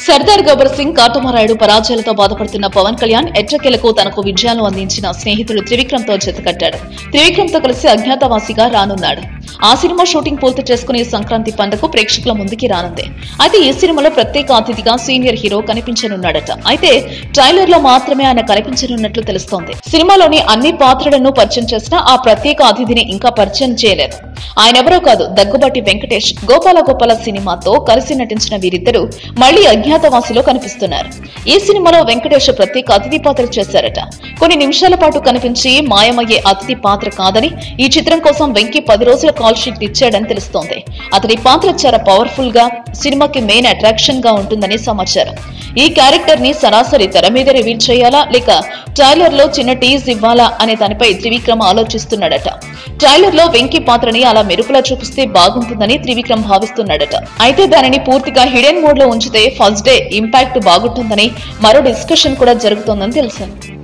సర్దార్ గబ్బర్ సింగ్ కాటమరాయుడు పరాజయాలతో బాధపడుతున్న పవన్ కళ్యాణ్ ఎట్టకేలకు తనకు విజయాలు అందించిన స్నేహితుడు త్రివిక్రమ్ తో జతకట్టాడు త్రివిక్రమ్ తో కలిసి అజ్ఞాతవాసిగా రానున్నాడు ఆ సినిమా షూటింగ్ పూర్తి చేసుకునే సంక్రాంతి పండుగ ప్రేక్షకుల ముందుకి రానుంది అయితే ఈ సినిమాలో ప్రత్యేక అతిథిగా సీనియర్ హీరో కనిపించనున్నాడట అయితే ట్రైలర్ లో మాత్రమే ఆయన కనిపించనున్నట్లు తెలుస్తోంది సినిమాలోని అన్ని పాత్రలను పరిచయం చేసిన ఆ ప్రత్యేక అతిథిని ఇంకా పరిచయం చేయలేదు ఆయన ఎవరో కాదు దగ్గుబాటి వెంకటేష్ గోపాల గోపాల సినిమాతో కలిసి నటించిన వీరిద్దరూ మళ్లీ అజ్ఞాతవాసిలో కనిపిస్తున్నారు ఈ సినిమాలో వెంకటేష్ ప్రత్యేక అతిథి పాత్ర చేశారట కొన్ని నిమిషాల పాటు కనిపించి మాయమయ్యే అతిథి పాత్ర కాదని ఈ చిత్రం కోసం వెంకీ పది రోజుల కాల్ షీట్ ఇచ్చాడని తెలుస్తోంది అతని పాత్ర చాలా పవర్ఫుల్ గా సినిమాకి మెయిన్ అట్రాక్షన్ గా ఉంటుందని సమాచారం ఈ క్యారెక్టర్ ని సరాసరి తెర మీద రివీల్ చేయాలా లేక ట్రైలర్ లో చిన్న టీజ్ ఇవ్వాలా అనే దానిపై త్రివిక్రమ్ ఆలోచిస్తున్నాడట ట్రైలర్ లో వెంకీ పాత్రని అలా మెరుపులా చూపిస్తే బాగుంటుందని త్రివిక్రమ్ భావిస్తున్నాడట అయితే దానిని పూర్తిగా హిడెన్ మోడ్ లో ఉంచితే ఫస్ట్ డే ఇంపాక్ట్ బాగుంటుందని మరో డిస్కషన్ కూడా జరుగుతోందని తెలిసింది